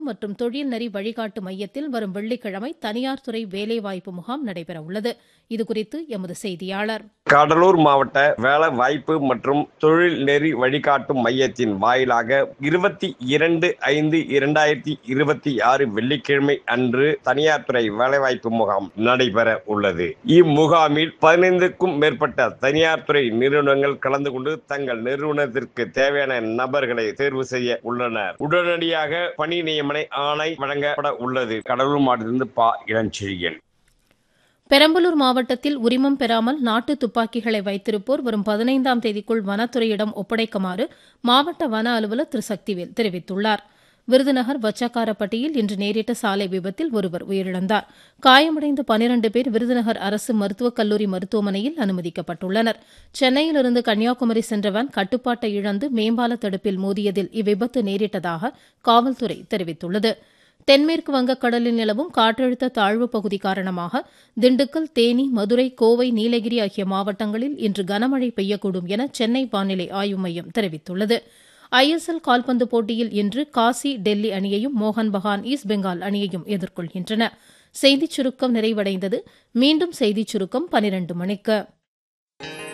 மற்றும் தொழில் நெறி வழிகாட்டு மையத்தில் வரும் வெள்ளிக்கிழமை தனியார் துறை வேலைவாய்ப்பு முகாம் நடைபெற உள்ளது இதுகுறித்து எமது செய்தியாளர் கடலூர் மாவட்ட வேலை வாய்ப்பு மற்றும் தொழில் நெறி வழிகாட்டும் மையத்தின் வாயிலாக இருபத்தி இரண்டு ஐந்து இரண்டாயிரத்தி இருபத்தி ஆறு வெள்ளிக்கிழமை அன்று தனியார் துறை வேலைவாய்ப்பு முகாம் நடைபெற உள்ளது இம்முகாமில் பதினைந்துக்கும் மேற்பட்ட தனியார் துறை நிறுவனங்கள் கலந்து கொண்டு தங்கள் நிறுவனத்திற்கு தேவையான நபர்களை தேர்வு செய்ய உள்ளனர் உடனடியாக பணி நியமன ஆணை வழங்கப்பட உள்ளது கடலூர் மாவட்டத்திலிருந்து பா இளஞ்செழியன் பெரம்பலூர் மாவட்டத்தில் உரிமம் பெறாமல் நாட்டு துப்பாக்கிகளை வைத்திருப்போர் வரும் பதினைந்தாம் தேதிக்குள் வனத்துறையிடம் ஒப்படைக்குமாறு மாவட்ட வன அலுவலர் திரு சக்திவேல் தெரிவித்துள்ளார் விருதுநகர் வச்சக்காரப்பட்டியில் இன்று நேரிட்ட சாலை விபத்தில் ஒருவர் உயிரிழந்தார் காயமடைந்த பனிரண்டு பேர் விருதுநகர் அரசு மருத்துவக் கல்லூரி மருத்துவமனையில் அனுமதிக்கப்பட்டுள்ளனர் சென்னையிலிருந்து கன்னியாகுமரி சென்ற வேன் கட்டுப்பாட்டை இழந்து மேம்பால தடுப்பில் மோதியதில் இவ்விபத்து நேரிட்டதாக காவல்துறை தெரிவித்துள்ளது தென்மேற்கு வங்கக்கடலில் நிலவும் காற்றழுத்த தாழ்வு பகுதி காரணமாக திண்டுக்கல் தேனி மதுரை கோவை நீலகிரி ஆகிய மாவட்டங்களில் இன்று கனமழை பெய்யக்கூடும் என சென்னை வானிலை ஆய்வு மையம் தெரிவித்துள்ளது ஐஎஸ்எல் கால்பந்து போட்டியில் இன்று காசி டெல்லி அணியையும் மோகன் பகான் ஈஸ்ட் பெங்கால் அணியையும் எதிர்கொள்கின்றன செய்திச் சுருக்கம் நிறைவடைந்தது மீண்டும் செய்திச் சுருக்கம் பனிரண்டு மணிக்கு